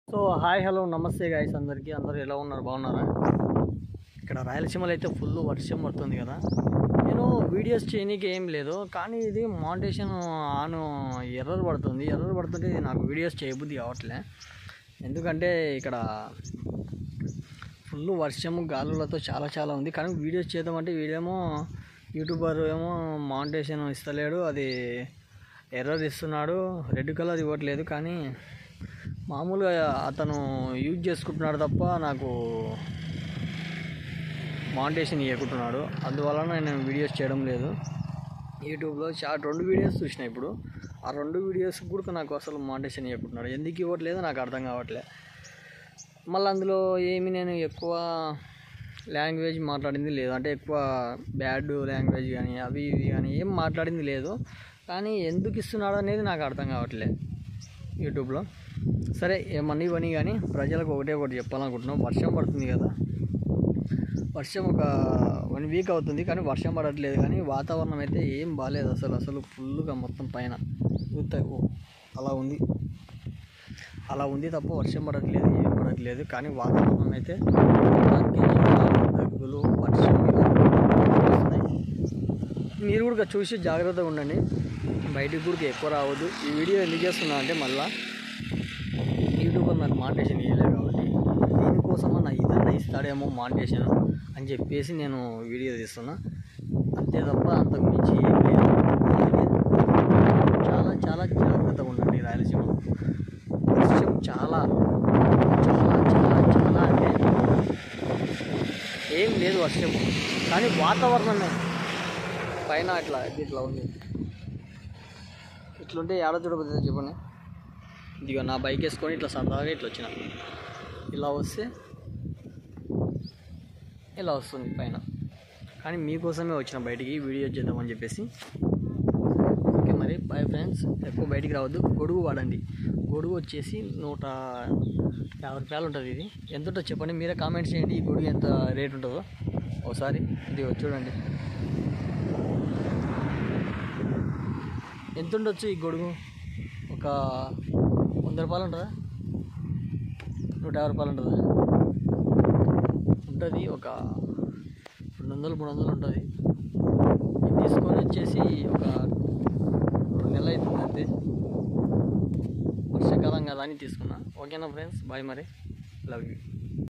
So hi hello namaste guys అందరికీ అందరూ ఎలా ఉన్నారు బాగున్నారా ఇక్కడ రాయలసీమలో అయితే ఫుల్ వర్షం పడుతుంది కదా నేను వీడియోస్ చేయనీకి ఏం లేదు కానీ ఇది మౌంటేషన్ ఆన్ ఎర్రర్ పడుతుంది ఎర్రర్ పడుతుంటే ఇది నాకు వీడియోస్ చేయబుద్ధి కావట్లే ఎందుకంటే ఇక్కడ ఫుల్ వర్షము గాలులతో చాలా చాలా ఉంది కానీ వీడియోస్ చేద్దామంటే వీడేమో యూట్యూబర్ ఏమో మౌంటేషన్ ఇస్తలేడు అది ఎర్రర్ ఇస్తున్నాడు రెడ్ కలర్ ఇవ్వట్లేదు కానీ మామూలుగా అతను యూజ్ చేసుకుంటున్నాడు తప్ప నాకు మౌంటేషన్ ఇవ్వకుంటున్నాడు అందువలన నేను వీడియోస్ చేయడం లేదు యూట్యూబ్లో చా రెండు వీడియోస్ చూసిన ఇప్పుడు ఆ రెండు వీడియోస్ కూడా నాకు అసలు మౌంటేషన్ ఇవ్వకుంటున్నాడు ఎందుకు ఇవ్వట్లేదు నాకు అర్థం కావట్లేదు మళ్ళీ అందులో ఏమి నేను ఎక్కువ లాంగ్వేజ్ మాట్లాడింది లేదు అంటే ఎక్కువ బ్యాడ్ లాంగ్వేజ్ కానీ అవి ఇవి కానీ ఏం మాట్లాడింది లేదు కానీ ఎందుకు ఇస్తున్నాడు అనేది నాకు అర్థం కావట్లేదు యూట్యూబ్లో సరే ఏమన్నీ ఇవన్నీ కానీ ప్రజలకు ఒకటే ఒకటి చెప్పాలనుకుంటున్నాం వర్షం పడుతుంది కదా వర్షం ఒక వన్ వీక్ అవుతుంది కానీ వర్షం పడట్లేదు కానీ వాతావరణం అయితే ఏం బాగాలేదు అసలు అసలు ఫుల్గా మొత్తం పైన ఊత- ఓ, అలా ఉంది అలా ఉంది తప్ప వర్షం పడట్లేదు ఏం పడట్లేదు కానీ వాతావరణం అయితే మొత్తానికి జ్వరాలు, దగ్గులు వర్షం ఇలా వస్తున్నాయి. మీరు కూడా చూసి జాగ్రత్తగా ఉండండి బయటికి కూడా ఎక్కువ రావద్దు ఈ వీడియో ఎందుకు చేస్తున్నా అంటే మళ్ళా యూట్యూబర్ నాకు మాంటేషన్ ఇవ్వలేదు కాబట్టి దీనికోసమన్నా ఇదన్నా ఇస్తాడేమో మాంటేషన్ అని చెప్పేసి నేను వీడియో తీస్తున్నా అంతే తప్ప అంతకు మించి ఏం లేదు అలాగే చాలా చాలా జాగ్రత్తగా ఉండండి రాయలసీమలో వర్షం చాలా చాలా చాలా చాలా అంటే ఏం లేదు వర్షం కానీ వాతావరణమే పైన ఇట్లా ఇట్లా ఉంది ఇట్లుంటే ఏడ చూడబోతుంది చెప్పండి ఇదిగో నా బైక్ వేసుకొని ఇట్లా సరదాగా ఇట్లా వచ్చిన ఇలా వస్తే ఇలా వస్తుంది పైన కానీ మీకోసమే వచ్చిన బయటికి వీడియో చేద్దామని చెప్పేసి ఓకే మరి బాయ్ ఫ్రెండ్స్ ఎక్కువ బయటికి రావద్దు గొడుగు వాడండి గొడుగు వచ్చేసి నూట యాభై రూపాయలు ఉంటుంది ఇది ఎంత ఉంటుందో చెప్పండి మీరే కామెంట్ చేయండి ఈ గొడుగు ఎంత రేట్ ఉంటుందో ఒకసారి ఇది చూడండి ఎంత ఉండొచ్చు ఈ గొడుగు ఒక వంద రూపాయలు ఉంటుందా నూట యాభై రూపాయలు ఉంటుందా ఉంటుంది ఒక రెండు వందలు మూడు వందలు ఉంటుంది ఇది తీసుకొని వచ్చేసి ఒక రెండు నెలలు అవుతుంది అంతే వర్షాకాలం కదా అని తీసుకున్నా ఓకేనా ఫ్రెండ్స్ బాయ్ మరి లవ్ యూ